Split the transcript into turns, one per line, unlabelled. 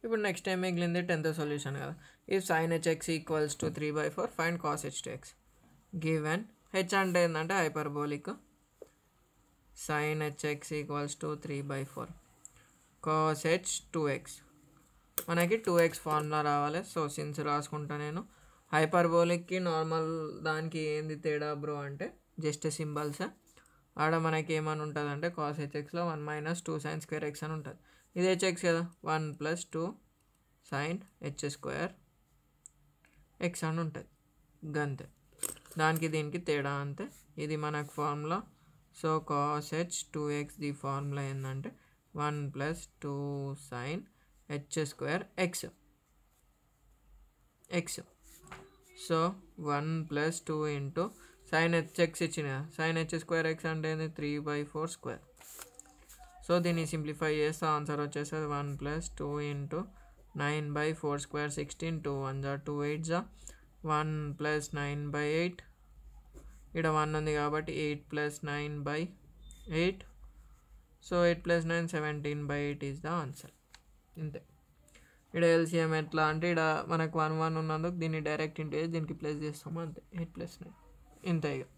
ఇప్పుడు next time మిగిలింది tenth solution కదా ఈ sine h x equals to three by four find cos h two x given h అంటే ఏంటంటే hyperbolic sine h x equals to three by four cos h two x మనకి two x formula రావాలి so since రాసుకుంటా నేను హైపర్బోలిక్కి normal దానికి ఏంది తేడా bro అంటే జస్ట్ సింబల్స్ ఆడ మనకి ఏమని ఉంటుంది అంటే కాస్ హెచ్ఎక్స్లో one minus two sine square x అని ఉంటుంది ఇది హెచ్ఎక్స్ కదా one plus two sine h square x అని ఉంటుంది గంతే దానికి దీనికి తేడా అంతే ఇది మనకు formula so cos h two x the formula ఏంటంటే one plus two sine h square x x so one plus two into sine h x ఇచ్చిన సైన్ హెచ్ స్క్వేర్ ఎక్స్ అంటే ఏంది three by four square so దీన్ని simplify చేస్తే answer వచ్చేస్తుంది one plus two into nine by four square sixteen two one జా two eight జా one plus nine by eight ఇక్కడ one ఉంది కాబట్టి eight plus nine by eight so eight plus nine seventeen by eight is the answer ఇంతే ఇక్కడ LCM ఎట్లా అంటే ఇక్కడ మనకు వన్ వన్ ఉన్నందుకు దీన్ని డైరెక్ట్ ఇంటూ వేసి దీనికి ప్లస్ చేస్తాము అంతే ఎయిట్ ప్లస్ నైన్ ఇంతే ఇక